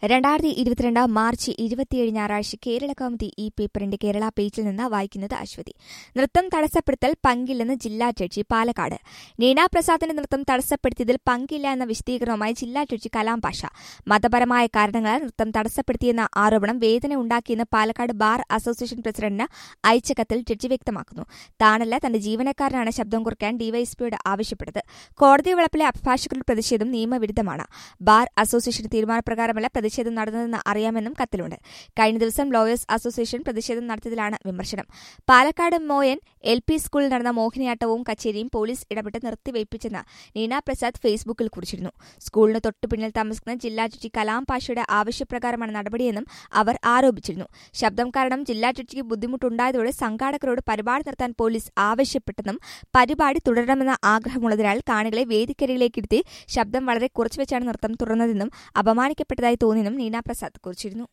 രണ്ടായിരത്തി ഇരുപത്തിരണ്ട് മാർച്ച് ഇരുപത്തിയേഴ് ഞായറാഴ്ച കേരള കൗമുദി ഈ പേപ്പറിന്റെ കേരള പേജിൽ നിന്ന് വായിക്കുന്നത് അശ്വതി നൃത്തം തടസ്സപ്പെടുത്തൽ പങ്കില്ലെന്ന് ജില്ലാ ജഡ്ജി പാലക്കാട് നീന പ്രസാദിന്റെ നൃത്തം തടസ്സപ്പെടുത്തിയതിൽ പങ്കില്ല എന്ന വിശദീകരണവുമായി ജില്ലാ ജഡ്ജി കലാം പാഷ മതപരമായ കാരണങ്ങളാൽ നൃത്തം തടസ്സപ്പെടുത്തിയെന്ന ആരോപണം വേദന ഉണ്ടാക്കിയെന്ന് പാലക്കാട് ബാർ അസോസിയേഷൻ പ്രസിഡന്റിന് അയച്ച കത്തിൽ ജഡ്ജി വ്യക്തമാക്കുന്നു താനല്ല തന്റെ ജീവനക്കാരനാണ് ശബ്ദം കുറയ്ക്കാൻ ഡിവൈഎസ്പിയോട് ആവശ്യപ്പെട്ടത് കോടതി വളപ്പിലെ അഭിഭാഷകരുടെ പ്രതിഷേധം നിയമവിരുദ്ധമാണ് ബാർ അസോസിയേഷൻ തീരുമാനപ്രകാരമല്ല പ്രതിഷേധം നടന്നതെന്ന് അറിയാമെന്നും കത്തിലുണ്ട് കഴിഞ്ഞ ദിവസം ലോയേഴ്സ് അസോസിയേഷൻ പ്രതിഷേധം നടത്തിയതിലാണ് വിമർശനം പാലക്കാട് മോയൻ എൽ പി സ്കൂളിൽ നടന്ന മോഹിനിയാട്ടവും കച്ചേരിയും പോലീസ് ഇടപെട്ട് നിർത്തിവയ്പ്പിച്ചെന്ന് നീന പ്രസാദ് ഫേസ്ബുക്കിൽ കുറിച്ചിരുന്നു സ്കൂളിന് തൊട്ടുപിന്നിൽ താമസിക്കുന്ന ജില്ലാ ജഡ്ജി കലാം പാഷയുടെ ആവശ്യപ്രകാരമാണ് നടപടിയെന്നും അവർ ആരോപിച്ചിരുന്നു ശബ്ദം കാരണം ജില്ലാ ജഡ്ജിക്ക് ബുദ്ധിമുട്ടുണ്ടായതോടെ സംഘാടകരോട് പരിപാടി നിർത്താൻ പോലീസ് ആവശ്യപ്പെട്ടെന്നും പരിപാടി തുടരണമെന്ന ആഗ്രഹമുള്ളതിനാൽ കാണികളെ വേദിക്കരികിലേക്കിരുത്തി ശബ്ദം വളരെ കുറച്ചുവെച്ചാണ് നൃത്തം തുറന്നതെന്നും അപമാനിക്കപ്പെട്ടതായി തോന്നിയെന്നും നീന പ്രസാദ് കുറിച്ചിരുന്നു